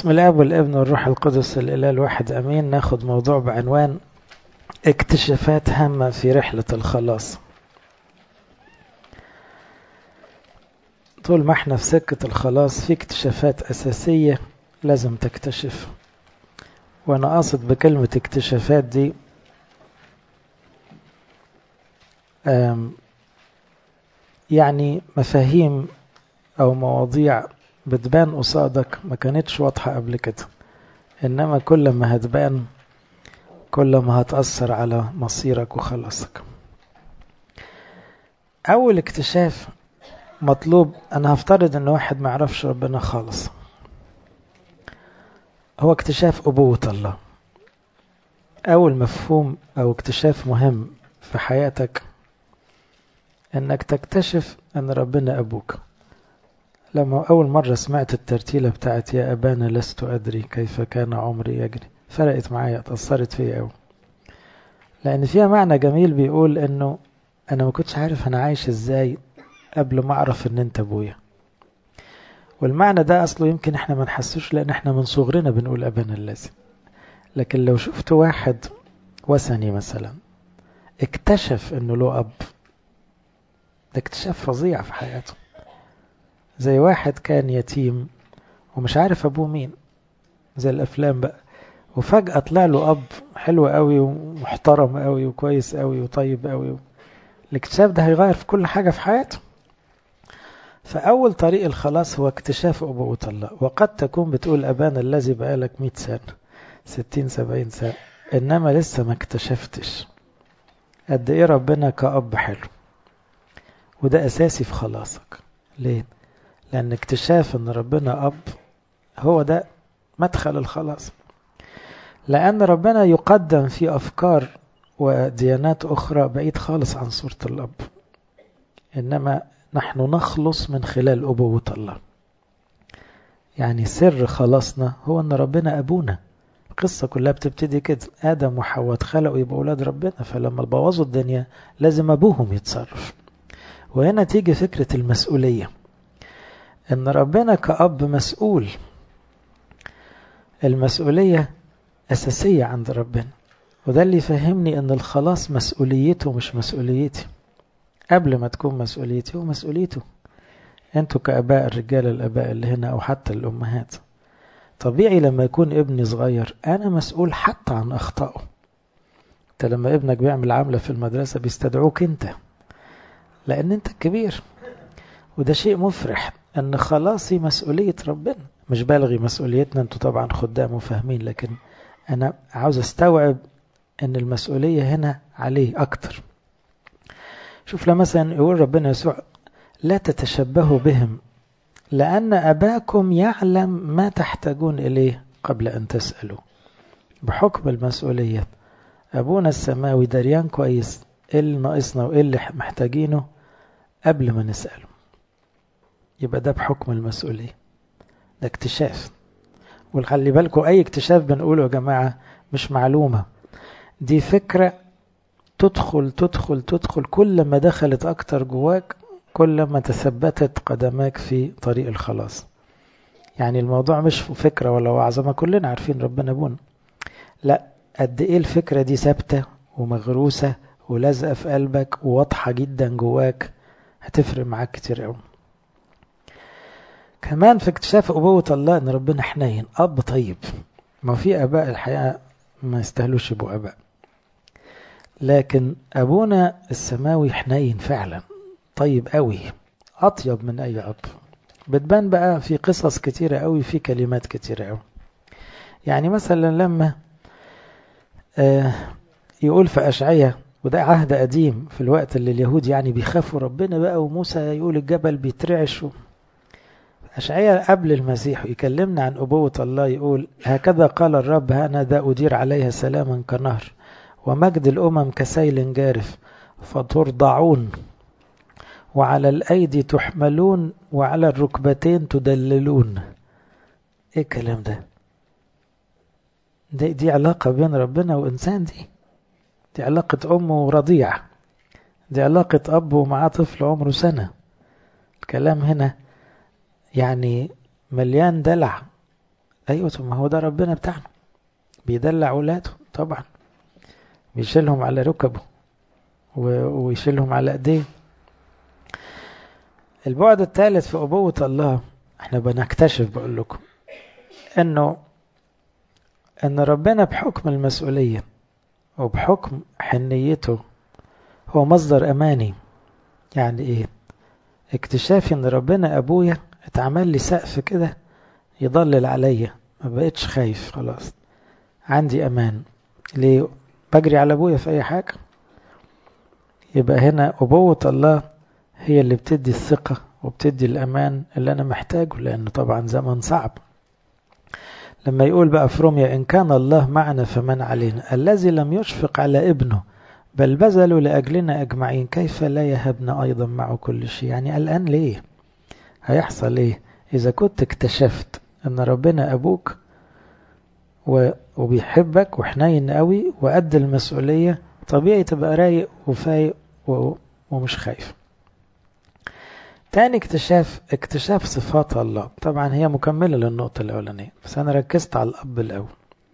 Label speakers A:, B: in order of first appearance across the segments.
A: باسم الاب والابن والروح القدس الاله الواحد امين ناخد موضوع بعنوان اكتشافات هامة في رحلة الخلاص طول ما احنا في سكة الخلاص في اكتشافات أساسية لازم تكتشف وأنا قاصد بكلمة اكتشافات دي يعني مفاهيم أو مواضيع بتبان قصادك ما كانتش واضحة قبل كده إنما كل ما هتبان كل ما هتأثر على مصيرك وخلاصك أول اكتشاف مطلوب أنا هفترض إن واحد ما يعرفش ربنا خالص هو اكتشاف أبوة الله أول مفهوم أو اكتشاف مهم في حياتك إنك تكتشف أن ربنا أبوك لما أول مرة سمعت الترتيلة بتاعت يا أبانا لست أدري كيف كان عمري يجري فرقت معايا اتأثرت فيا أوي لأن فيها معنى جميل بيقول إنه أنا ما كنتش عارف أنا عايش إزاي قبل ما أعرف إن أنت أبويا والمعنى ده أصله يمكن إحنا ما نحسوش لأن إحنا من صغرنا بنقول أبانا الذي لكن لو شفت واحد وثني مثلا اكتشف إنه له أب ده اكتشاف فظيع في حياته زي واحد كان يتيم ومش عارف أبوه مين زي الأفلام بقى وفجأة طلع له أب حلو قوي ومحترم قوي وكويس قوي وطيب قوي الاكتشاف ده هيغير في كل حاجة في حياته فأول طريق الخلاص هو اكتشاف أبوة الله وقد تكون بتقول أبانا الذي بقالك مئة سنة ستين سبعين سنة إنما لسه ما اكتشفتش قد إيه ربنا كأب حلو وده أساسي في خلاصك ليه؟ لأن اكتشاف أن ربنا أب هو ده مدخل الخلاص لأن ربنا يقدم في أفكار وديانات أخرى بعيد خالص عن صورة الأب إنما نحن نخلص من خلال أبوة الله يعني سر خلاصنا هو أن ربنا أبونا القصة كلها بتبتدي كده آدم وحواء اتخلقوا يبقوا أولاد ربنا فلما بوظوا الدنيا لازم أبوهم يتصرف وهنا تيجي فكرة المسؤولية إن ربنا كأب مسؤول المسؤولية أساسية عند ربنا وده اللي يفهمني أن الخلاص مسؤوليته مش مسؤوليتي قبل ما تكون مسؤوليتي هو مسؤوليته أنتوا كأباء الرجال الأباء اللي هنا أو حتى الأمهات طبيعي لما يكون ابني صغير أنا مسؤول حتى عن أخطائه أنت لما ابنك بيعمل عملة في المدرسة بيستدعوك أنت لأن أنت الكبير وده شيء مفرح أن خلاصي مسؤولية ربنا مش بلغي مسؤوليتنا أنتوا طبعا خدام وفاهمين لكن أنا عاوز أستوعب أن المسؤولية هنا عليه أكتر شوف لما مثلا يقول ربنا يسوع لا تتشبهوا بهم لأن أباكم يعلم ما تحتاجون إليه قبل أن تسألوا بحكم المسؤولية أبونا السماوي دريان كويس إيه اللي ناقصنا وإيه اللي محتاجينه قبل ما نسأله يبقى ده بحكم المسؤولية ده اكتشاف وخلي بالكم أي اكتشاف بنقوله يا جماعة مش معلومة دي فكرة تدخل تدخل تدخل كل ما دخلت أكتر جواك كل ما تثبتت قدماك في طريق الخلاص يعني الموضوع مش فكرة ولا وعظة ما كلنا عارفين ربنا ابونا لا قد ايه الفكرة دي ثابتة ومغروسة ولازقة في قلبك وواضحة جدا جواك هتفرق معاك كتير قوي كمان في اكتشاف أبوة الله إن ربنا حنين أب طيب ما في أباء الحقيقة ما يستاهلوش يبقوا أباء لكن أبونا السماوي حنين فعلا طيب قوي أطيب من أي أب بتبان بقى في قصص كتيرة قوي في كلمات كتيرة قوي يعني مثلا لما آه يقول في أشعية وده عهد قديم في الوقت اللي اليهود يعني بيخافوا ربنا بقى وموسى يقول الجبل بيترعش أشعية قبل المسيح يكلمنا عن أبوة الله يقول هكذا قال الرب أنا ذا أدير عليها سلاما كنهر ومجد الأمم كسيل جارف فترضعون وعلى الأيدي تحملون وعلى الركبتين تدللون إيه الكلام ده دي, دي علاقة بين ربنا وإنسان دي دي علاقة أم ورضيع دي علاقة أب ومعاه طفل عمره سنة الكلام هنا يعني مليان دلع أيوة ما هو ده ربنا بتاعنا بيدلع ولاده طبعا بيشيلهم على ركبه ويشيلهم على ايديه البعد الثالث في أبوة الله احنا بنكتشف بقول لكم انه ان ربنا بحكم المسؤولية وبحكم حنيته هو مصدر اماني يعني ايه اكتشافي ان ربنا ابويا اتعمل لي سقف كده يضلل عليا ما بقتش خايف خلاص عندي امان ليه بجري على ابويا في اي حاجة يبقى هنا ابوة الله هي اللي بتدي الثقة وبتدي الامان اللي انا محتاجه لانه طبعا زمن صعب لما يقول بقى في روميا إن كان الله معنا فمن علينا الذي لم يشفق على ابنه بل بذلوا لأجلنا أجمعين كيف لا يهبنا أيضا معه كل شيء يعني الآن ليه هيحصل إيه إذا كنت اكتشفت أن ربنا أبوك وبيحبك وحنين قوي وقد المسؤولية طبيعي تبقى رايق وفايق ومش خايف تاني اكتشاف اكتشاف صفات الله طبعا هي مكملة للنقطة الأولانية بس أنا ركزت على الأب الأول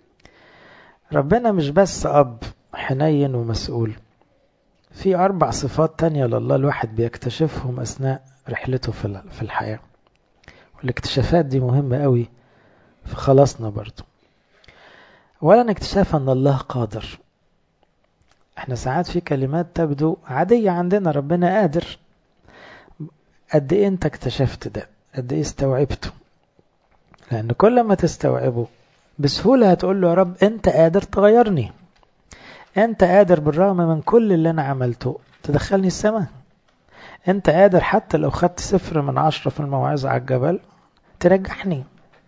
A: ربنا مش بس أب حنين ومسؤول في أربع صفات تانية لله الواحد بيكتشفهم أثناء رحلته في الحياة والاكتشافات دي مهمة قوي في خلاصنا برضو أولا اكتشاف أن الله قادر احنا ساعات في كلمات تبدو عادية عندنا ربنا قادر قد ايه انت اكتشفت ده قد ايه استوعبته لان كل ما تستوعبه بسهولة هتقول له يا رب انت قادر تغيرني انت قادر بالرغم من كل اللي انا عملته تدخلني السماء انت قادر حتى لو خدت صفر من عشرة في الموعظة على الجبل ترجحني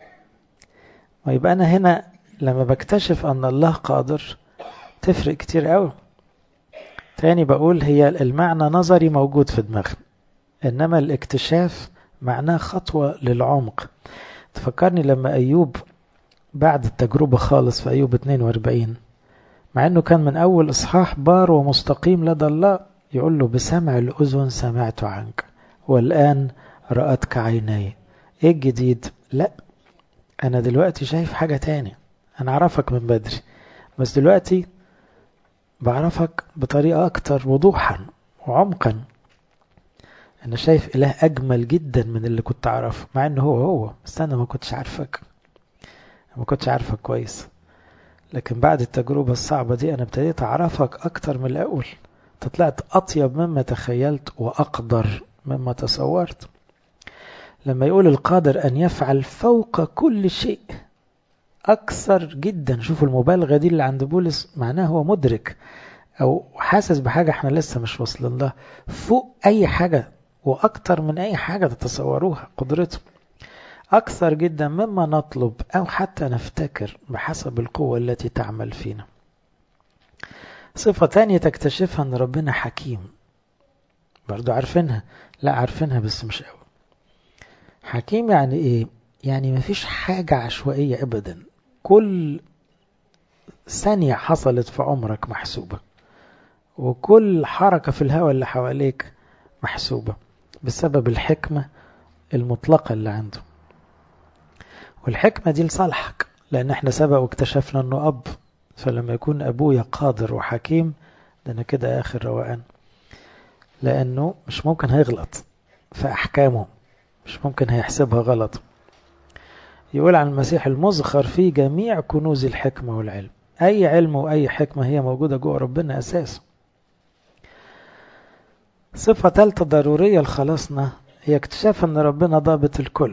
A: ويبقى انا هنا لما بكتشف ان الله قادر تفرق كتير قوي تاني بقول هي المعنى نظري موجود في دماغنا إنما الاكتشاف معناه خطوة للعمق تفكرني لما أيوب بعد التجربة خالص في أيوب 42 مع أنه كان من أول إصحاح بار ومستقيم لدى الله يقول له بسمع الأذن سمعت عنك والآن رأتك عيني إيه الجديد؟ لا أنا دلوقتي شايف حاجة تاني أنا أعرفك من بدري بس دلوقتي بعرفك بطريقة أكتر وضوحا وعمقا أنا شايف إله أجمل جدا من اللي كنت أعرفه مع إنه هو هو بس أنا ما كنتش عارفك ما كنتش عارفك كويس لكن بعد التجربة الصعبة دي أنا ابتديت أعرفك أكتر من الأول طلعت أطيب مما تخيلت وأقدر مما تصورت لما يقول القادر أن يفعل فوق كل شيء أكثر جدا شوفوا المبالغة دي اللي عند بولس معناه هو مدرك أو حاسس بحاجة احنا لسه مش واصلين لها فوق أي حاجة وأكتر من أي حاجة تتصوروها قدرته أكثر جدا مما نطلب أو حتى نفتكر بحسب القوة التي تعمل فينا صفة تانية تكتشفها أن ربنا حكيم برضو عارفينها لا عارفينها بس مش قوي حكيم يعني إيه يعني مفيش حاجة عشوائية أبدا كل ثانية حصلت في عمرك محسوبة وكل حركة في الهواء اللي حواليك محسوبة بسبب الحكمة المطلقة اللي عنده والحكمة دي لصالحك لأن احنا سبق واكتشفنا أنه أب فلما يكون أبويا قادر وحكيم ده أنا كده آخر روقان لأنه مش ممكن هيغلط في أحكامه مش ممكن هيحسبها غلط يقول عن المسيح المزخر في جميع كنوز الحكمة والعلم أي علم وأي حكمة هي موجودة جوه ربنا أساسا صفة ثالثة ضرورية لخلاصنا هي اكتشاف أن ربنا ضابط الكل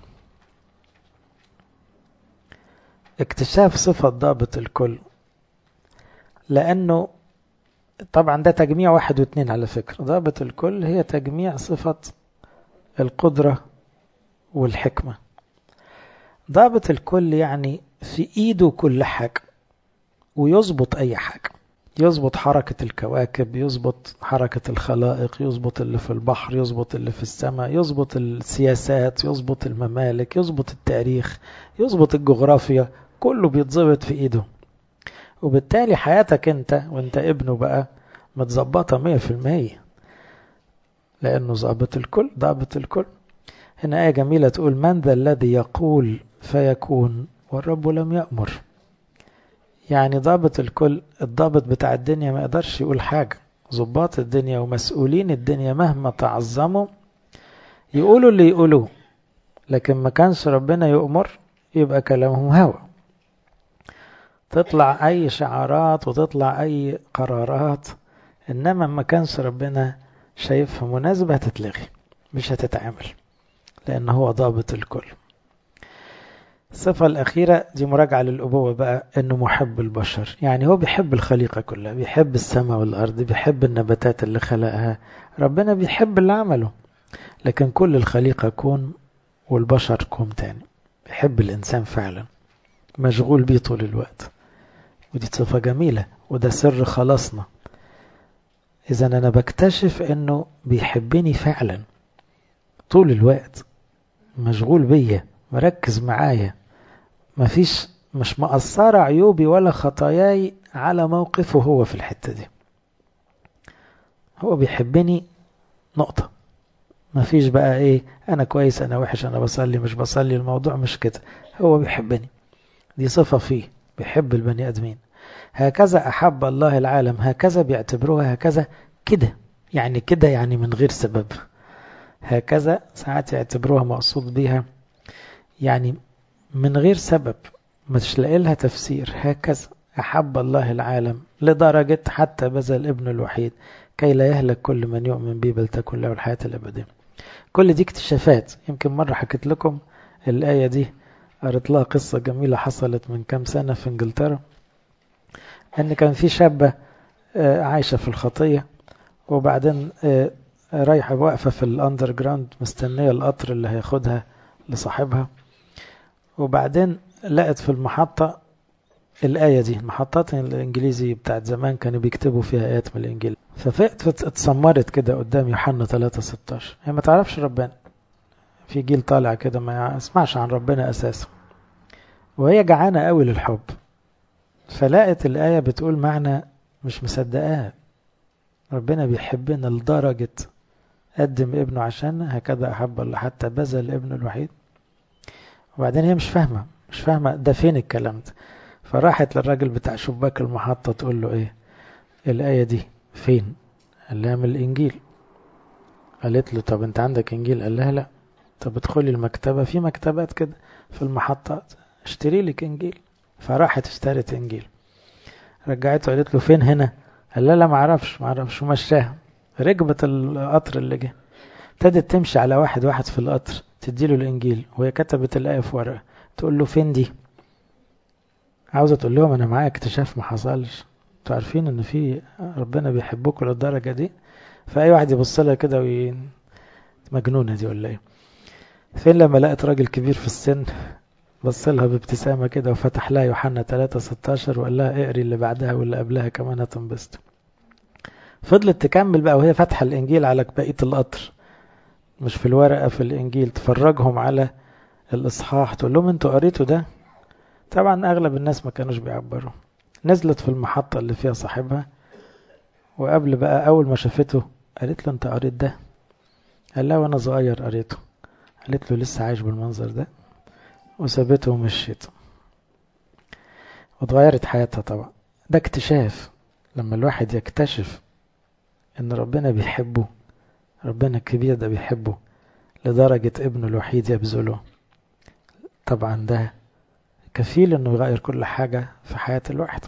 A: اكتشاف صفة ضابط الكل لأنه طبعا ده تجميع واحد واثنين على فكرة ضابط الكل هي تجميع صفة القدرة والحكمة ضابط الكل يعني في ايده كل حاجة ويظبط اي حاجة يظبط حركة الكواكب يظبط حركة الخلائق يظبط اللي في البحر يظبط اللي في السماء يظبط السياسات يظبط الممالك يظبط التاريخ يظبط الجغرافيا كله بيتظبط في ايده وبالتالي حياتك انت وانت ابنه بقى متظبطة مية في المية لأنه ضابط الكل ضابط الكل هنا آية جميلة تقول من ذا الذي يقول فيكون والرب لم يأمر يعني ضابط الكل الضابط بتاع الدنيا ما يقدرش يقول حاجة ضباط الدنيا ومسؤولين الدنيا مهما تعظموا يقولوا اللي يقولوه لكن ما كانش ربنا يؤمر يبقى كلامهم هوى تطلع أي شعارات وتطلع أي قرارات إنما ما كانش ربنا شايفها مناسبة هتتلغي مش هتتعمل لأن هو ضابط الكل الصفة الأخيرة دي مراجعة للأبوة بقى إنه محب البشر يعني هو بيحب الخليقة كلها بيحب السماء والأرض بيحب النباتات اللي خلقها ربنا بيحب اللي عمله لكن كل الخليقة كون والبشر كوم تاني بيحب الإنسان فعلا مشغول بيه طول الوقت ودي صفة جميلة وده سر خلاصنا إذا أنا بكتشف إنه بيحبني فعلا طول الوقت مشغول بيا مركز معايا مفيش مش مقصرة عيوبي ولا خطاياي على موقفه هو في الحتة دي هو بيحبني نقطة مفيش بقى ايه انا كويس انا وحش انا بصلي مش بصلي الموضوع مش كده هو بيحبني دي صفة فيه بيحب البني ادمين هكذا احب الله العالم هكذا بيعتبروها هكذا كده يعني كده يعني من غير سبب هكذا ساعات يعتبروها مقصود بيها يعني من غير سبب مش لاقي لها تفسير هكذا أحب الله العالم لدرجة حتى بذل ابن الوحيد كي لا يهلك كل من يؤمن به بل تكون له الحياة الأبدية كل دي اكتشافات يمكن مرة حكيت لكم الآية دي قريت لها قصة جميلة حصلت من كام سنة في انجلترا ان كان في شابة عايشة في الخطية وبعدين رايحة واقفة في الاندر جراوند مستنية القطر اللي هياخدها لصاحبها وبعدين لقت في المحطة الآية دي المحطات الإنجليزي بتاعت زمان كانوا بيكتبوا فيها آيات من الإنجيل ففقت اتسمرت كده قدام يوحنا 3 16 هي ما تعرفش ربنا في جيل طالع كده ما يسمعش عن ربنا أساسا وهي جعانة قوي للحب فلقت الآية بتقول معنى مش مصدقاه ربنا بيحبنا لدرجة قدم ابنه عشاننا هكذا أحب الله حتى بذل ابنه الوحيد وبعدين هي مش فاهمة مش فاهمة ده فين الكلام ده فراحت للراجل بتاع شباك المحطة تقول له ايه الآية دي فين قال لها من الإنجيل قالت له طب انت عندك إنجيل قال لها لا طب ادخلي المكتبة في مكتبات كده في المحطات اشتري لك إنجيل فراحت اشترت إنجيل رجعته قالت له فين هنا قال لا لا معرفش معرفش ومشاها ركبت القطر اللي جه ابتدت تمشي على واحد واحد في القطر تديله الإنجيل وهي كتبت الآية في ورقة تقول له فين دي عاوزة تقول لهم أنا معايا اكتشاف ما حصلش انتوا عارفين إن في ربنا بيحبكم للدرجة دي فأي واحد يبص لها كده وي... مجنونة دي ولا إيه فين لما لقت راجل كبير في السن بص لها بابتسامة كده وفتح لها يوحنا 3 16 وقال لها اقري اللي بعدها واللي قبلها كمان هتنبسط فضلت تكمل بقى وهي فاتحة الإنجيل على بقية القطر مش في الورقة في الإنجيل تفرجهم على الإصحاح تقول لهم انتوا قريتوا ده طبعا أغلب الناس ما كانوش بيعبروا نزلت في المحطة اللي فيها صاحبها وقبل بقى أول ما شافته قالت له أنت قريت ده قال لا وأنا صغير قريته قالت له لسه عايش بالمنظر ده وسابته ومشيت واتغيرت حياتها طبعا ده اكتشاف لما الواحد يكتشف ان ربنا بيحبه ربنا الكبير ده بيحبه لدرجة ابنه الوحيد يبذله طبعا ده كفيل انه يغير كل حاجة في حياة الواحد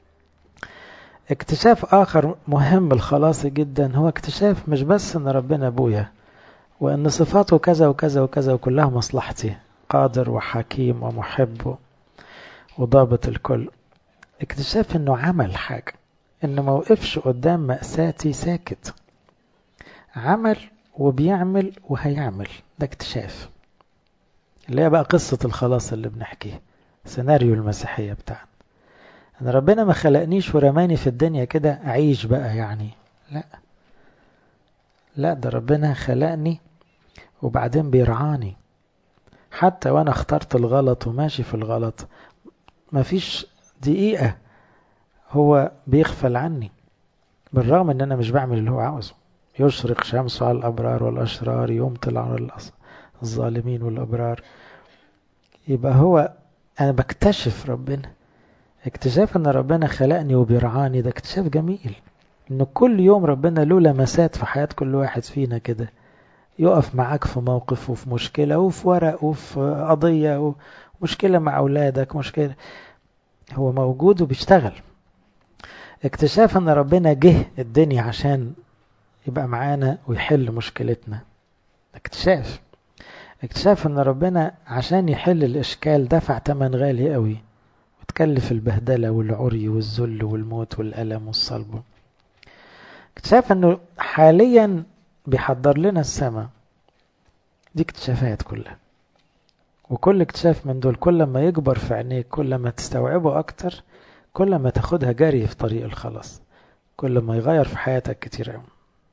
A: اكتشاف اخر مهم الخلاص جدا هو اكتشاف مش بس ان ربنا ابويا وان صفاته كذا وكذا وكذا وكلها مصلحتي قادر وحكيم ومحب وضابط الكل اكتشاف انه عمل حاجة انه ما وقفش قدام مأساتي ساكت عمل وبيعمل وهيعمل ده اكتشاف اللي هي بقى قصة الخلاص اللي بنحكيه سيناريو المسيحية بتاعنا أنا ربنا ما خلقنيش ورماني في الدنيا كده أعيش بقى يعني لا لا ده ربنا خلقني وبعدين بيرعاني حتى وأنا اخترت الغلط وماشي في الغلط مفيش دقيقة هو بيغفل عني بالرغم ان انا مش بعمل اللي هو عاوزه يشرق شمسه على الابرار والاشرار يمطل على الظالمين والابرار يبقى هو أنا بكتشف ربنا اكتشاف أن ربنا خلقني وبيرعاني ده اكتشاف جميل أن كل يوم ربنا له لمسات في حياة كل واحد فينا كده يقف معاك في موقف وفي مشكلة وفي ورق وفي قضية ومشكلة مع أولادك مشكلة هو موجود وبيشتغل اكتشاف أن ربنا جه الدنيا عشان يبقى معانا ويحل مشكلتنا اكتشاف اكتشاف ان ربنا عشان يحل الاشكال دفع تمن غالي قوي وتكلف البهدله والعري والذل والموت والالم والصلب اكتشاف انه حاليا بيحضر لنا السماء دي اكتشافات كلها وكل اكتشاف من دول كل ما يكبر في عينيك كل ما تستوعبه اكتر كل ما تاخدها جري في طريق الخلاص كل ما يغير في حياتك كتير قوي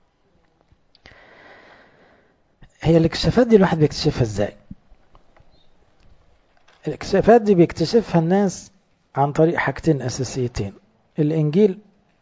A: هي الاكتشافات دي الواحد بيكتشفها ازاي الاكتشافات دي بيكتشفها الناس عن طريق حاجتين اساسيتين الانجيل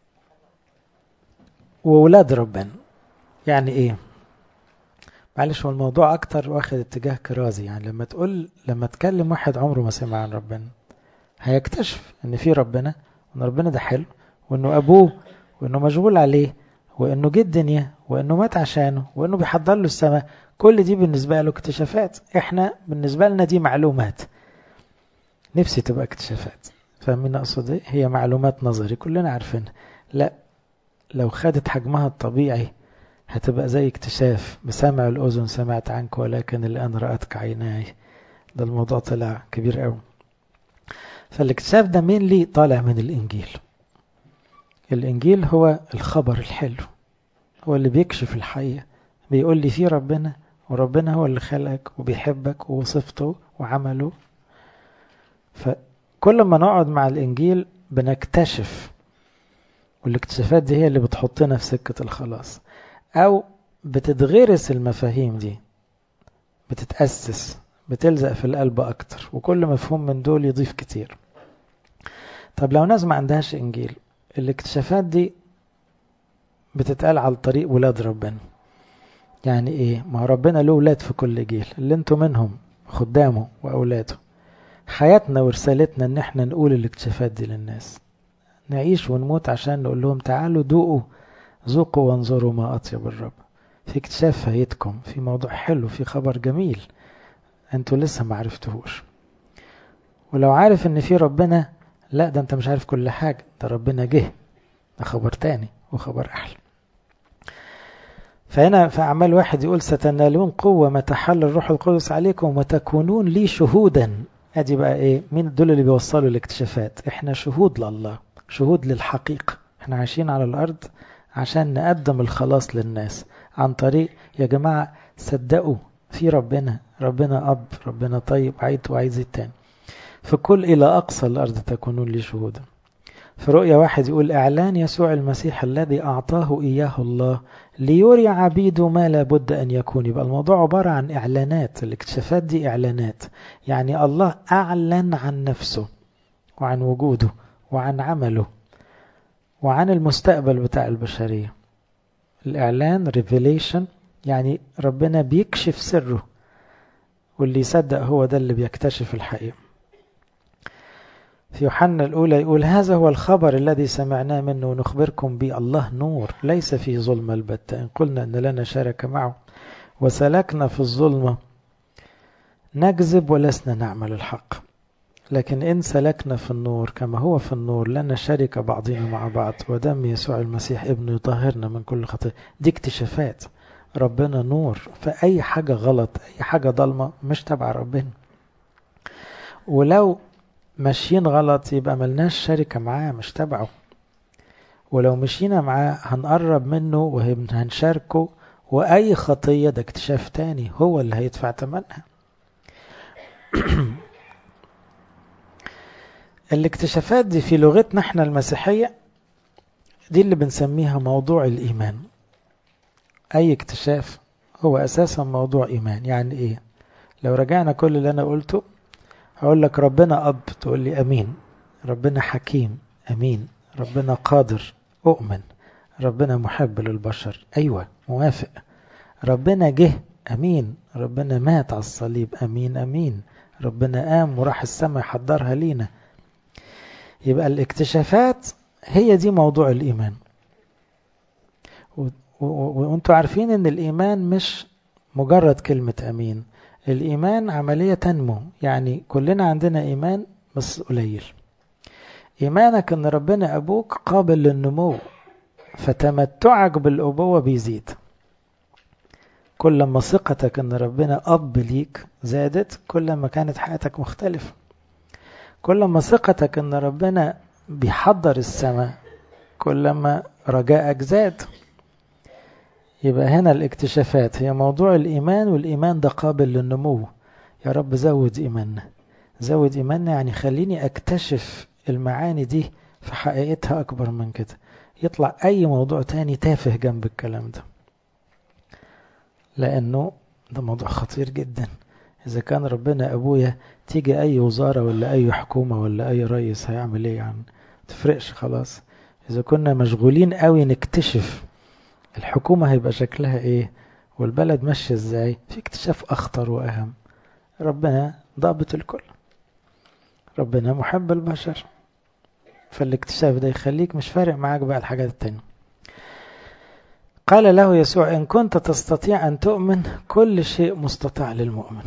A: وولاد ربنا يعني ايه معلش هو الموضوع اكتر واخد اتجاه كرازي يعني لما تقول لما تكلم واحد عمره ما سمع عن ربنا هيكتشف ان في ربنا وان ربنا ده حلو وانه ابوه وانه مشغول عليه وانه جه الدنيا وانه مات عشانه وانه بيحضر له السماء كل دي بالنسبه له اكتشافات احنا بالنسبه لنا دي معلومات نفسي تبقى اكتشافات فاهمين اقصد ايه هي معلومات نظري كلنا عارفينها لا لو خدت حجمها الطبيعي هتبقى زي اكتشاف بسمع الأذن سمعت عنك ولكن الآن رأتك عيناي ده الموضوع طلع كبير قوي فالاكتشاف ده مين لي طالع من الإنجيل الإنجيل هو الخبر الحلو هو اللي بيكشف الحقيقة بيقول لي في ربنا وربنا هو اللي خلقك وبيحبك ووصفته وعمله فكل ما نقعد مع الإنجيل بنكتشف والاكتشافات دي هي اللي بتحطنا في سكة الخلاص أو بتتغرس المفاهيم دي بتتأسس بتلزق في القلب أكتر وكل مفهوم من دول يضيف كتير طب لو ناس ما عندهاش إنجيل الاكتشافات دي بتتقال على طريق ولاد ربنا يعني ايه ما ربنا له ولاد في كل جيل اللي انتوا منهم خدامه واولاده حياتنا ورسالتنا ان احنا نقول الاكتشافات دي للناس نعيش ونموت عشان نقول لهم تعالوا ذوقوا ذوقوا وانظروا ما اطيب الرب في اكتشاف فايتكم في موضوع حلو في خبر جميل انتوا لسه ما عرفتوهوش ولو عارف ان في ربنا لا ده انت مش عارف كل حاجة ده ربنا جه ده خبر تاني وخبر احلى فهنا في أعمال واحد يقول ستنالون قوة متى حل الروح القدس عليكم وتكونون لي شهودا ادي بقى ايه مين دول اللي بيوصلوا الاكتشافات احنا شهود لله شهود للحقيقة احنا عايشين على الارض عشان نقدم الخلاص للناس عن طريق يا جماعة صدقوا في ربنا ربنا اب ربنا طيب عايز وعايز التاني فكل الى اقصى الارض تكونون لي شهودا في رؤيا واحد يقول إعلان يسوع المسيح الذي أعطاه إياه الله ليري عبيده ما لابد أن يكون يبقى الموضوع عبارة عن إعلانات الاكتشافات دي إعلانات يعني الله أعلن عن نفسه وعن وجوده وعن عمله وعن المستقبل بتاع البشرية الإعلان revelation يعني ربنا بيكشف سره واللي يصدق هو ده اللي بيكتشف الحقيقة في يوحنا الأولى يقول هذا هو الخبر الذي سمعناه منه ونخبركم به الله نور ليس في ظلمة البتة إن قلنا أن لنا شركة معه وسلكنا في الظلمة نكذب ولسنا نعمل الحق لكن إن سلكنا في النور كما هو في النور لنا شركة بعضنا مع بعض ودم يسوع المسيح ابنه يطهرنا من كل خطيئة دي اكتشافات ربنا نور فأي حاجة غلط أي حاجة ضلمة مش تبع ربنا ولو ماشيين غلط يبقى ملناش شركة معاه مش تبعه ولو مشينا معاه هنقرب منه وهنشاركه وأي خطية ده اكتشاف تاني هو اللي هيدفع ثمنها الاكتشافات دي في لغتنا احنا المسيحية دي اللي بنسميها موضوع الإيمان أي اكتشاف هو أساسا موضوع إيمان يعني إيه لو رجعنا كل اللي أنا قلته هقول لك ربنا أب تقول لي أمين ربنا حكيم أمين ربنا قادر أؤمن ربنا محب للبشر أيوة موافق ربنا جه أمين ربنا مات على الصليب أمين أمين ربنا قام وراح السماء يحضرها لينا يبقى الاكتشافات هي دي موضوع الإيمان وانتوا عارفين ان الإيمان مش مجرد كلمة أمين الإيمان عملية تنمو يعني كلنا عندنا إيمان بس قليل إيمانك أن ربنا أبوك قابل للنمو فتمتعك بالأبوة بيزيد كل ما ثقتك أن ربنا أب ليك زادت كل ما كانت حياتك مختلفة كل ما ثقتك أن ربنا بيحضر السماء كل ما رجائك زاد يبقى هنا الاكتشافات هي موضوع الإيمان والإيمان ده قابل للنمو يا رب زود إيماننا زود إيماننا يعني خليني أكتشف المعاني دي في حقيقتها أكبر من كده يطلع أي موضوع تاني تافه جنب الكلام ده لأنه ده موضوع خطير جدا إذا كان ربنا أبويا تيجي أي وزارة ولا أي حكومة ولا أي رئيس هيعمل إيه يعني تفرقش خلاص إذا كنا مشغولين قوي نكتشف الحكومة هيبقى شكلها إيه والبلد ماشية إزاي في اكتشاف أخطر وأهم ربنا ضابط الكل ربنا محب البشر فالاكتشاف ده يخليك مش فارق معاك بقى الحاجات التانية قال له يسوع إن كنت تستطيع أن تؤمن كل شيء مستطاع للمؤمن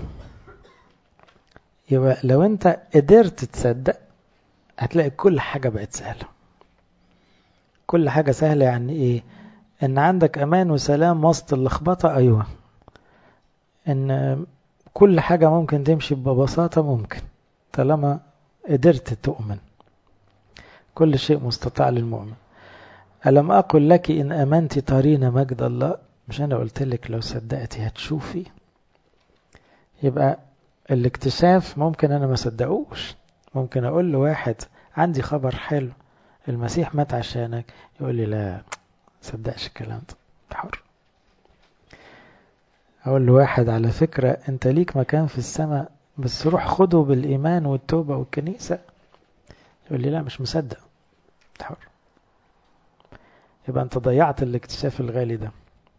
A: يبقى لو أنت قدرت تصدق هتلاقي كل حاجة بقت سهلة كل حاجة سهلة يعني إيه إن عندك أمان وسلام وسط اللخبطة أيوة إن كل حاجة ممكن تمشي ببساطة ممكن طالما قدرت تؤمن كل شيء مستطاع للمؤمن ألم أقل لك إن أمنت ترين مجد الله مش أنا قلت لك لو صدقتي هتشوفي يبقى الاكتشاف ممكن أنا ما صدقوش ممكن أقول لواحد عندي خبر حلو المسيح مات عشانك يقول لي لا صدقش الكلام ده حر أقول لواحد على فكرة أنت ليك مكان في السماء بس روح خده بالإيمان والتوبة والكنيسة يقول لي لا مش مصدق حر يبقى أنت ضيعت الاكتشاف الغالي ده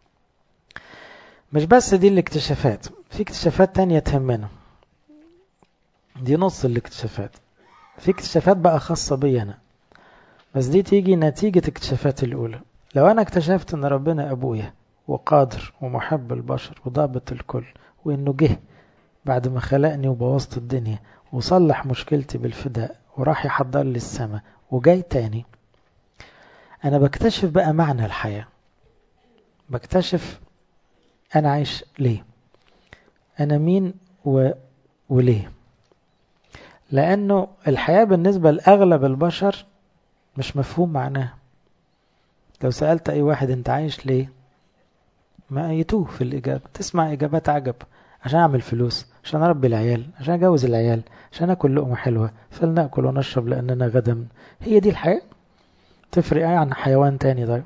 A: مش بس دي الاكتشافات في اكتشافات تانية تهمنا دي نص الاكتشافات في اكتشافات بقى خاصة بي أنا بس دي تيجي نتيجة اكتشافات الأولى لو أنا اكتشفت أن ربنا أبويا وقادر ومحب البشر وضابط الكل وإنه جه بعد ما خلقني وبوظت الدنيا وصلح مشكلتي بالفداء وراح يحضر لي السماء وجاي تاني أنا بكتشف بقى معنى الحياة بكتشف أنا عايش ليه أنا مين و... وليه لأنه الحياة بالنسبة لأغلب البشر مش مفهوم معناها لو سألت أي واحد أنت عايش ليه ما يتوه في الإجابة تسمع إجابات عجب عشان أعمل فلوس عشان أربي العيال عشان أجوز العيال عشان أكل لقمة حلوة فلنأكل ونشرب لأننا غدا هي دي الحياة تفرق ايه عن حيوان تاني طيب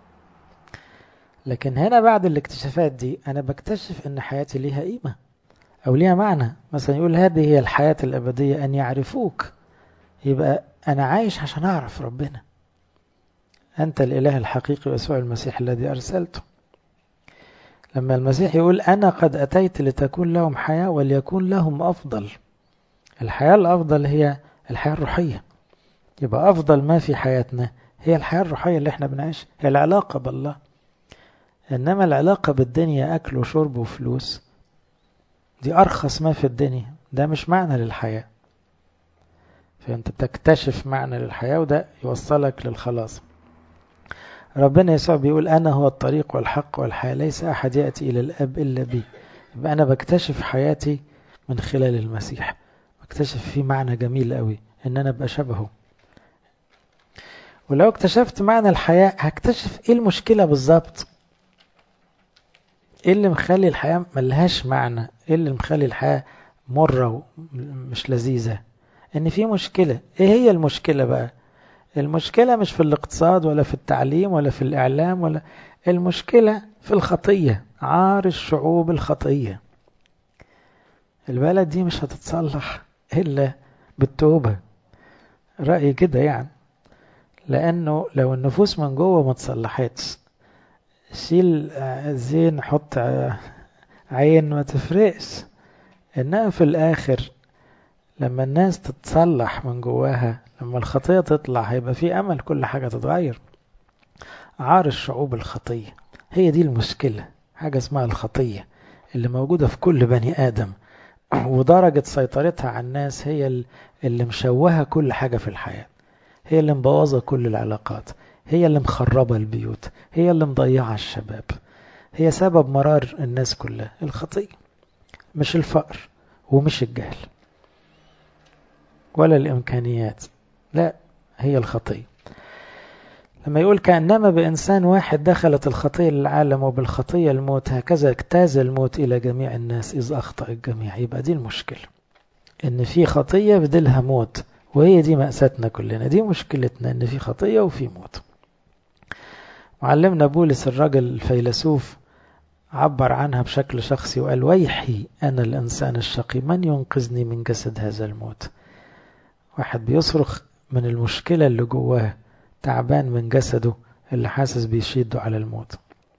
A: لكن هنا بعد الاكتشافات دي أنا بكتشف أن حياتي ليها قيمة أو ليها معنى مثلا يقول هذه هي الحياة الأبدية أن يعرفوك يبقى أنا عايش عشان أعرف ربنا أنت الإله الحقيقي ويسوع المسيح الذي أرسلته لما المسيح يقول أنا قد أتيت لتكون لهم حياة وليكون لهم أفضل الحياة الأفضل هي الحياة الروحية يبقى أفضل ما في حياتنا هي الحياة الروحية اللي احنا بنعيش هي العلاقة بالله إنما العلاقة بالدنيا أكل وشرب وفلوس دي أرخص ما في الدنيا ده مش معنى للحياة فأنت تكتشف معنى للحياة وده يوصلك للخلاص ربنا يسوع بيقول أنا هو الطريق والحق والحياة ليس أحد يأتي إلى الأب إلا بي يبقى أنا بكتشف حياتي من خلال المسيح بكتشف فيه معنى جميل قوي إن أنا أبقى شبهه ولو اكتشفت معنى الحياة هكتشف ايه المشكلة بالظبط ايه اللي مخلي الحياة ملهاش معنى ايه اللي مخلي الحياة مرة مش لذيذة ان في مشكلة ايه هي المشكلة بقى المشكلة مش في الاقتصاد ولا في التعليم ولا في الاعلام ولا المشكلة في الخطية عار الشعوب الخطية البلد دي مش هتتصلح الا بالتوبة رأيي كده يعني لأنه لو النفوس من جوه ما تصلحتش شيل زين حط عين ما تفرقش إنها في الآخر لما الناس تتصلح من جواها لما الخطية تطلع هيبقى في أمل كل حاجة تتغير عار الشعوب الخطية هي دي المشكلة حاجة اسمها الخطية اللي موجودة في كل بني آدم ودرجة سيطرتها على الناس هي اللي مشوهة كل حاجة في الحياة هي اللي مبوظة كل العلاقات هي اللي مخربة البيوت هي اللي مضيعة الشباب هي سبب مرار الناس كلها الخطية مش الفقر ومش الجهل ولا الإمكانيات لا هي الخطية لما يقول كأنما بإنسان واحد دخلت الخطية للعالم وبالخطية الموت هكذا اجتاز الموت إلى جميع الناس إذ أخطأ الجميع يبقى دي المشكلة إن في خطية بدلها موت وهي دي مأساتنا كلنا دي مشكلتنا إن في خطية وفي موت معلمنا بولس الرجل الفيلسوف عبر عنها بشكل شخصي وقال ويحي أنا الإنسان الشقي من ينقذني من جسد هذا الموت واحد بيصرخ من المشكلة اللي جواه تعبان من جسده اللي حاسس بيشيده على الموت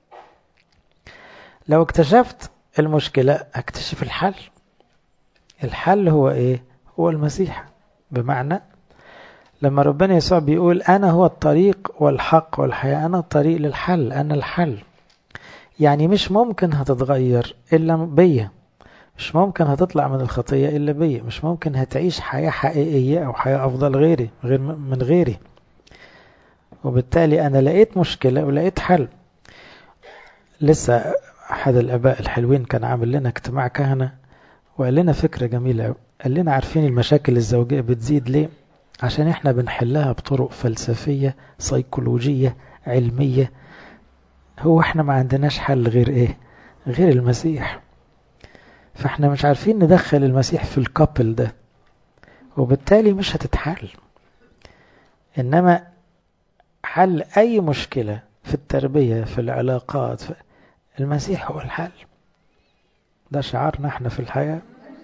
A: لو اكتشفت المشكلة اكتشف الحل الحل هو ايه هو المسيح بمعنى لما ربنا يسوع بيقول أنا هو الطريق والحق والحياة أنا الطريق للحل أنا الحل يعني مش ممكن هتتغير إلا بيا مش ممكن هتطلع من الخطية إلا بيا مش ممكن هتعيش حياة حقيقية أو حياة أفضل غيري غير من غيري وبالتالي أنا لقيت مشكلة ولقيت حل لسه أحد الآباء الحلوين كان عامل لنا اجتماع كهنة وقال لنا فكرة جميلة قال لنا عارفين المشاكل الزوجية بتزيد ليه عشان احنا بنحلها بطرق فلسفية سيكولوجية علمية هو احنا ما عندناش حل غير ايه غير المسيح فاحنا مش عارفين ندخل المسيح في الكابل ده وبالتالي مش هتتحل انما حل اي مشكلة في التربية في العلاقات في المسيح هو الحل ده شعارنا احنا في الحياة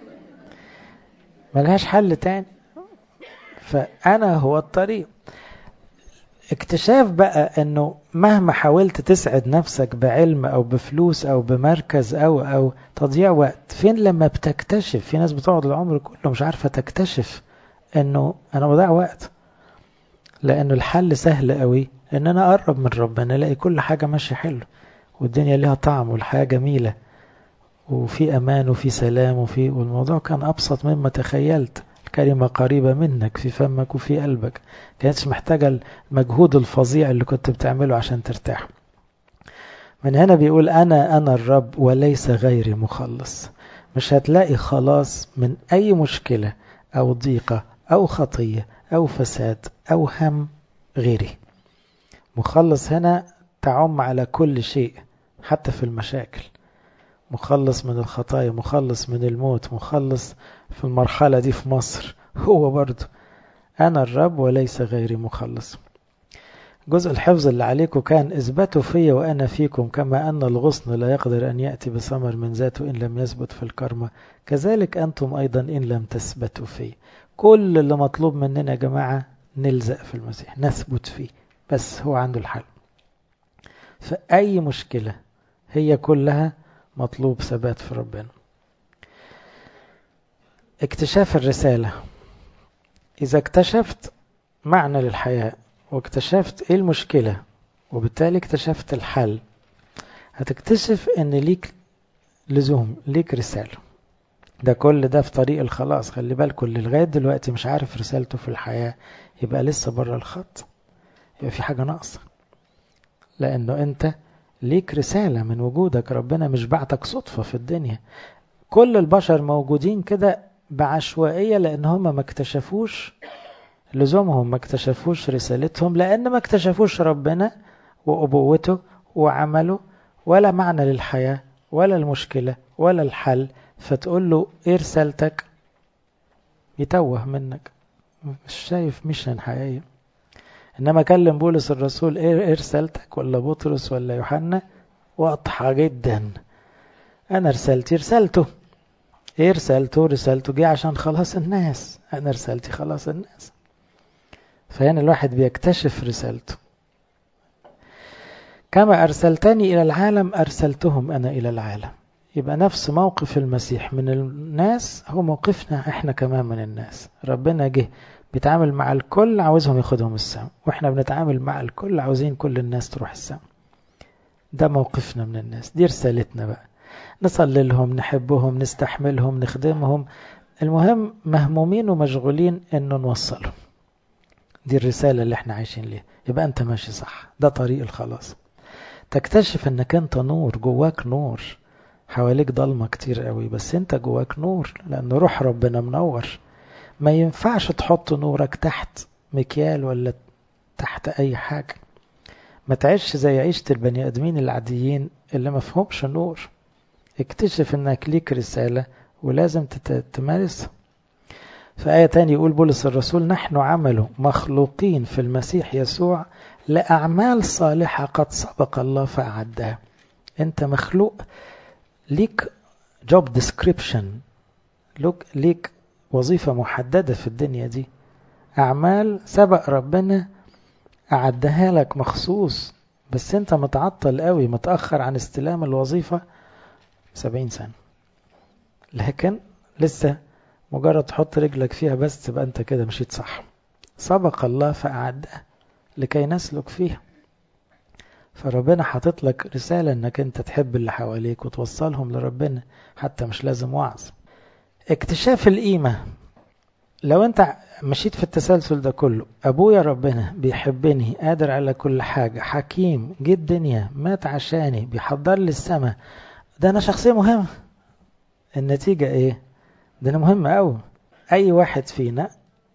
A: ملهاش حل تاني فأنا هو الطريق اكتشاف بقى انه مهما حاولت تسعد نفسك بعلم او بفلوس او بمركز او او تضييع وقت فين لما بتكتشف في ناس بتقعد العمر كله مش عارفة تكتشف انه انا بضيع وقت لانه الحل سهل قوي ان انا اقرب من ربنا الاقي كل حاجة ماشية حلو والدنيا ليها طعم والحياة جميلة وفي امان وفي سلام وفي والموضوع كان ابسط مما تخيلت كلمة قريبة منك في فمك وفي قلبك كانتش محتاجة المجهود الفظيع اللي كنت بتعمله عشان ترتاح من هنا بيقول أنا أنا الرب وليس غيري مخلص مش هتلاقي خلاص من أي مشكلة أو ضيقة أو خطية أو فساد أو هم غيري مخلص هنا تعم على كل شيء حتى في المشاكل مخلص من الخطايا مخلص من الموت مخلص في المرحلة دي في مصر هو برضه أنا الرب وليس غيري مخلص جزء الحفظ اللي عليكم كان اثبتوا في وأنا فيكم كما أن الغصن لا يقدر أن يأتي بثمر من ذاته إن لم يثبت في الكرمة كذلك أنتم أيضا إن لم تثبتوا فيه كل اللي مطلوب مننا يا جماعة نلزق في المسيح نثبت فيه بس هو عنده الحل فأي مشكلة هي كلها مطلوب ثبات في ربنا اكتشاف الرسالة إذا اكتشفت معنى للحياة واكتشفت ايه المشكلة وبالتالي اكتشفت الحل هتكتشف ان ليك لزوم ليك رسالة ده كل ده في طريق الخلاص خلي بالكم اللي لغاية دلوقتي مش عارف رسالته في الحياة يبقى لسه بره الخط يبقى في حاجة ناقصة لأنه أنت ليك رسالة من وجودك ربنا مش بعتك صدفة في الدنيا كل البشر موجودين كده بعشوائية لأن هم ما اكتشفوش لزومهم ما اكتشفوش رسالتهم لأن ما اكتشفوش ربنا وأبوته وعمله ولا معنى للحياة ولا المشكلة ولا الحل فتقول له ايه رسالتك يتوه منك مش شايف ميشن حقيقية انما كلم بولس الرسول ايه رسالتك ولا بطرس ولا يوحنا واضحة جدا انا رسالتي رسالته ايه رسالته رسالته جه عشان خلاص الناس انا رسالتي خلاص الناس فهنا الواحد بيكتشف رسالته كما أرسلتني إلى العالم أرسلتهم أنا إلى العالم يبقى نفس موقف المسيح من الناس هو موقفنا احنا كمان من الناس ربنا جه بيتعامل مع الكل عاوزهم ياخدهم السماء واحنا بنتعامل مع الكل عاوزين كل الناس تروح السماء ده موقفنا من الناس دي رسالتنا بقى نصلي لهم نحبهم نستحملهم نخدمهم المهم مهمومين ومشغولين انه نوصلهم دي الرسالة اللي احنا عايشين ليها يبقى انت ماشي صح ده طريق الخلاص تكتشف انك انت نور جواك نور حواليك ضلمة كتير قوي بس انت جواك نور لان روح ربنا منور ما ينفعش تحط نورك تحت مكيال ولا تحت اي حاجة ما تعيش زي عيشة البني ادمين العاديين اللي ما فهمش نور اكتشف انك ليك رسالة ولازم تمارسها في آية تانية يقول بولس الرسول نحن عمله مخلوقين في المسيح يسوع لأعمال صالحة قد سبق الله فأعدها أنت مخلوق ليك job description ليك وظيفة محددة في الدنيا دي أعمال سبق ربنا أعدها لك مخصوص بس أنت متعطل قوي متأخر عن استلام الوظيفة سبعين سنة لكن لسه مجرد تحط رجلك فيها بس تبقى أنت كده مشيت صح سبق الله فأعدها لكي نسلك فيها فربنا حاطط لك رسالة انك انت تحب اللي حواليك وتوصلهم لربنا حتى مش لازم وعظ اكتشاف القيمة لو انت مشيت في التسلسل ده كله ابويا ربنا بيحبني قادر على كل حاجة حكيم جه الدنيا مات عشاني بيحضر لي السماء ده انا شخصية مهمة النتيجة ايه ده انا مهم قوي اي واحد فينا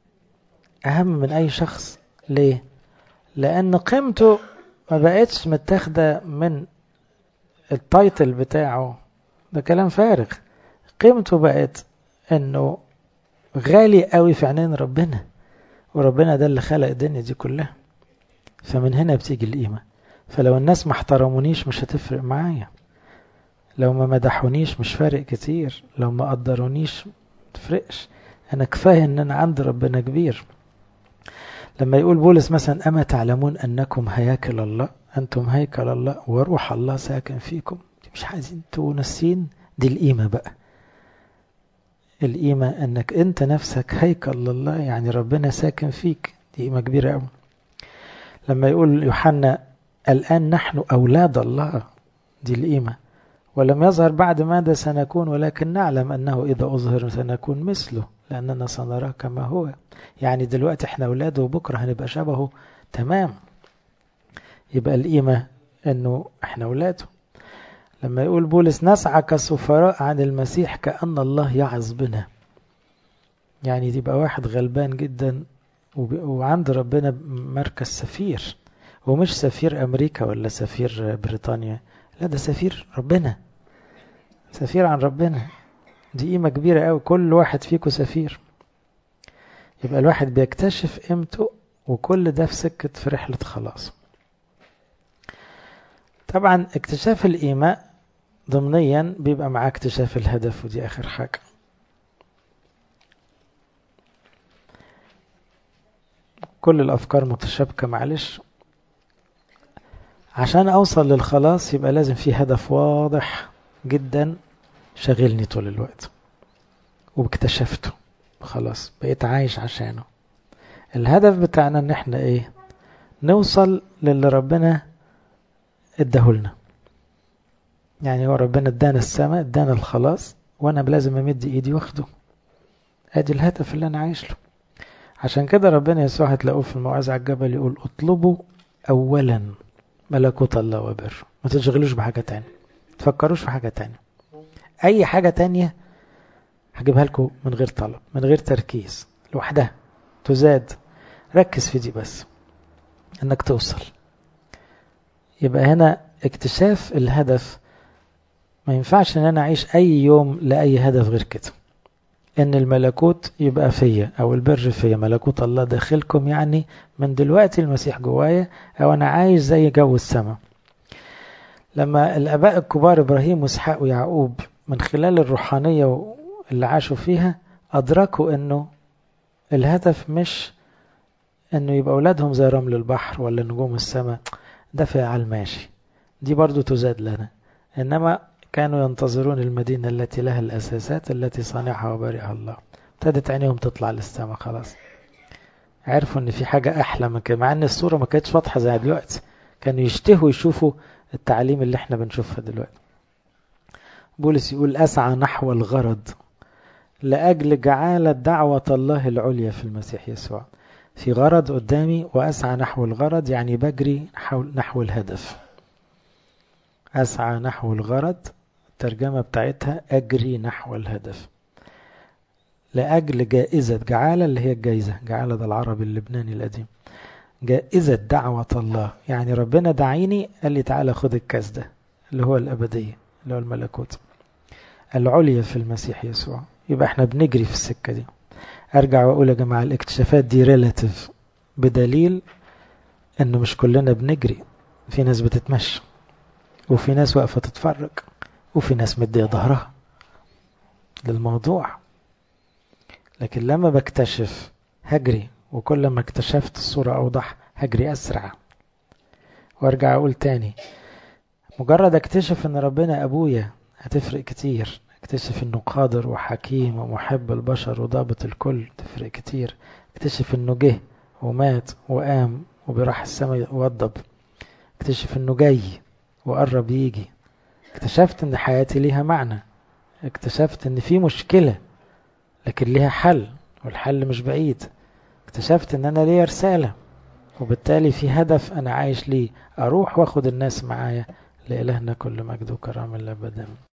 A: اهم من اي شخص ليه لان قيمته ما بقتش متاخده من التايتل بتاعه ده كلام فارغ قيمته بقت انه غالي قوي في عينين ربنا وربنا ده اللي خلق الدنيا دي كلها فمن هنا بتيجي القيمة فلو الناس ما احترمونيش مش هتفرق معايا لو ما مدحونيش مش فارق كتير لو ما قدرونيش تفرقش انا كفاية ان انا عند ربنا كبير لما يقول بولس مثلا أما تعلمون أنكم هياكل الله أنتم هيكل الله وروح الله ساكن فيكم مش عايزين تونسين دي القيمة بقى القيمة أنك أنت نفسك هيكل لله يعني ربنا ساكن فيك دي قيمة كبيرة أوي لما يقول يوحنا الآن نحن أولاد الله دي القيمة ولم يظهر بعد ماذا سنكون ولكن نعلم أنه إذا أظهر سنكون مثله لأننا سنراه كما هو يعني دلوقتي احنا أولاده وبكرة هنبقى شبهه تمام يبقى القيمة أنه احنا أولاده لما يقول بولس نسعى كسفراء عن المسيح كأن الله يعظ بنا يعني يبقى واحد غلبان جدا وعند ربنا مركز سفير ومش سفير أمريكا ولا سفير بريطانيا لا ده سفير ربنا سفير عن ربنا دي قيمة كبيرة قوي كل واحد فيكم سفير يبقى الواحد بيكتشف قيمته وكل ده في سكة في رحلة خلاص طبعا اكتشاف القيمة ضمنيا بيبقى معاه اكتشاف الهدف ودي آخر حاجة كل الأفكار متشابكة معلش عشان أوصل للخلاص يبقى لازم في هدف واضح جدا شغلني طول الوقت واكتشفته خلاص بقيت عايش عشانه الهدف بتاعنا ان احنا ايه نوصل للي ربنا اداهولنا يعني هو ربنا ادانا السماء ادانا الخلاص وانا لازم امد ايدي واخده ادي الهدف اللي انا عايش له عشان كده ربنا يسوع هتلاقوه في الموعظة على الجبل يقول اطلبوا اولا ملكوت الله وبره ما تشغلوش بحاجة تانية تفكروش في حاجة تانية اي حاجة تانية هجيبها لكم من غير طلب من غير تركيز لوحدها تزاد ركز في دي بس انك توصل يبقى هنا اكتشاف الهدف ما ينفعش ان انا اعيش اي يوم لاي هدف غير كده ان الملكوت يبقى فيا او البر فيا ملكوت الله داخلكم يعني من دلوقتي المسيح جوايا او انا عايش زي جو السماء لما الاباء الكبار ابراهيم واسحاق ويعقوب من خلال الروحانيه اللي عاشوا فيها ادركوا انه الهدف مش انه يبقى اولادهم زي رمل البحر ولا نجوم السماء ده فعل ماشي دي برضو تزاد لنا انما كانوا ينتظرون المدينة التي لها الأساسات التي صنعها وبارئها الله ابتدت عينيهم تطلع للسماء خلاص عرفوا ان في حاجة احلى من كده مع ان الصورة ما كانتش واضحة زي دلوقتي كانوا يشتهوا يشوفوا التعليم اللي احنا بنشوفها دلوقتي بولس يقول اسعى نحو الغرض لأجل جعالة دعوة الله العليا في المسيح يسوع في غرض قدامي وأسعى نحو الغرض يعني بجري نحو, نحو الهدف أسعى نحو الغرض الترجمة بتاعتها أجري نحو الهدف لأجل جائزة جعالة اللي هي الجائزة جعالة ده العربي اللبناني القديم جائزة دعوة الله يعني ربنا دعيني قال لي تعالى خد الكاس ده اللي هو الأبدية اللي هو الملكوت العليا في المسيح يسوع يبقى احنا بنجري في السكة دي ارجع واقول يا جماعة الاكتشافات دي ريلاتيف بدليل انه مش كلنا بنجري في ناس بتتمشى وفي ناس واقفة تتفرج وفي ناس مدية ظهرها للموضوع لكن لما بكتشف هجري وكل ما اكتشفت الصورة أوضح هجري أسرع وارجع أقول تاني مجرد اكتشف ان ربنا أبويا هتفرق كتير اكتشف انه قادر وحكيم ومحب البشر وضابط الكل تفرق كتير اكتشف انه جه ومات وقام وبراح السماء وضب اكتشف انه جاي وقرب يجي اكتشفت ان حياتي ليها معنى اكتشفت ان في مشكلة لكن ليها حل والحل مش بعيد اكتشفت ان انا ليا رسالة وبالتالي في هدف انا عايش ليه اروح واخد الناس معايا لإلهنا كل مجد وكرامة الابدا